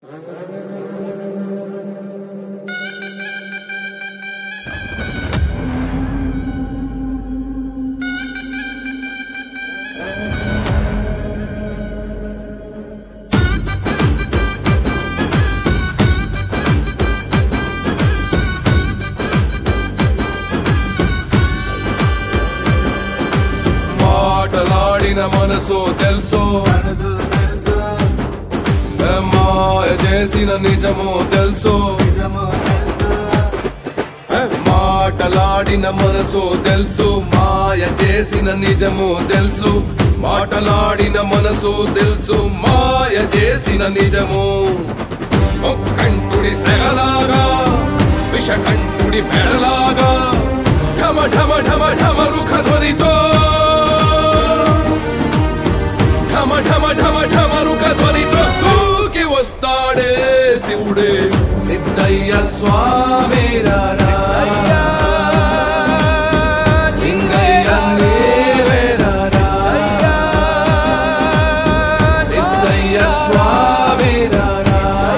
మాటలాడిన మనసు తెలుసు ఏ మాయ చేసిన నిజము తెలుసు ఏ మాటలాడిన మనసు తెలుసు మాయ చేసిన నిజము తెలుసు మాటలాడిన మనసు తెలుసు మాయ చేసిన నిజము ఒక్కంటుడి సెగలాగా విషకంఠుడి మెడలాగా ఢమ ఢమ ఢమ ఢమ రుఖ ధ్వనితో ఢమ ఢమ ఢమ ఢమ రుఖ ధ్వనితో దూకి వస్తాడే శివుడే సిద్ధయ్య స్వామి రారా. లింగయ్య నీవే రారా. సిద్ధయ్య స్వామి రారా.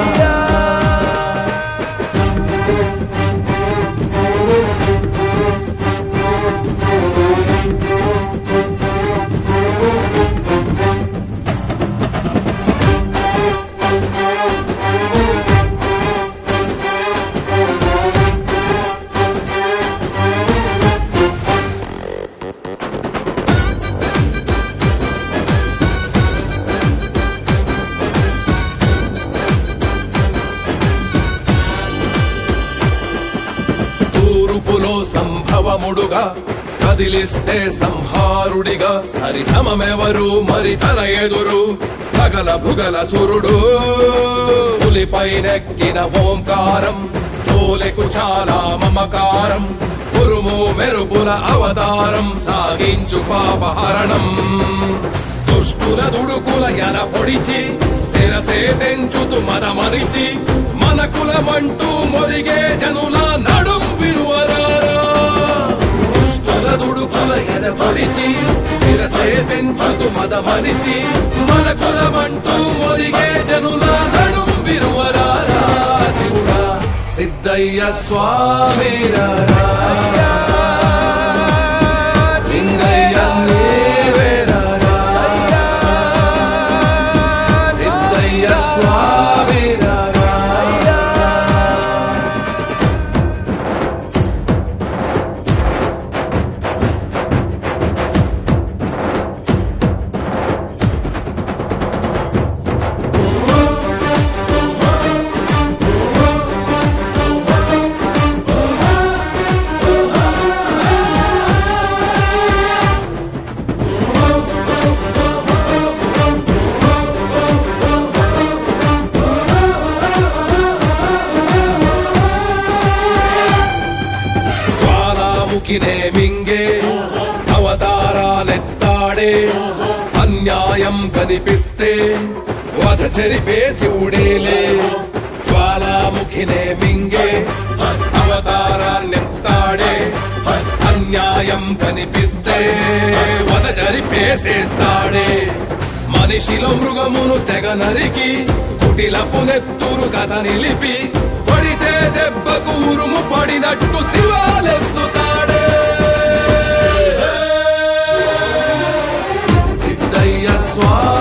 తూర్పులో సంభవముడుగా కదిలిస్తే సంహారుడిగా సరి సమమెవరు మరి తన ఎదురు భగల భుగల సురుడు పులిపైనెక్కిన ఓంకారం జోలెకు చాలా మమకారం ఉరుము మెరుపుల అవతారం సాగించు పాపహరణం దుష్టుల దుడుకుల ఎన పొడిచి శిరసే తెంచుతు మనమరిచి మన కులమంటూ మొరిగే జనుల నడుం విరువరారా దుష్టుల దుడుకుల ఎన పొడిచి శిరసే తెంచుతు మదమరిచి మన కులమంటూ మొరిగే జనుల నడుం విరువరారా శివుడా సిద్ధయ్య స్వామి రారా. లింగయ్య నీవే రారా. సిద్ధయ్య స్వామి రారా. జ్వాలాముఖినే మింగే అవతారాలెత్తాడే అన్యాయం కనిపిస్తే వధ చెరిపే శివుడేలే జ్వాలాముఖినే మింగే అవతారాన్నెత్తాడే అన్యాయం కనిపిస్తే వధ జరిపేసేస్తాడే మనిషిలో మృగమును తెగ నరికి కుటిలపు నెత్తురు కథ నిలిపి పడితే దెబ్బకు ఉరుము పడినట్టు శివాలెత్తుతాడే సిద్ధయ్య స్వామి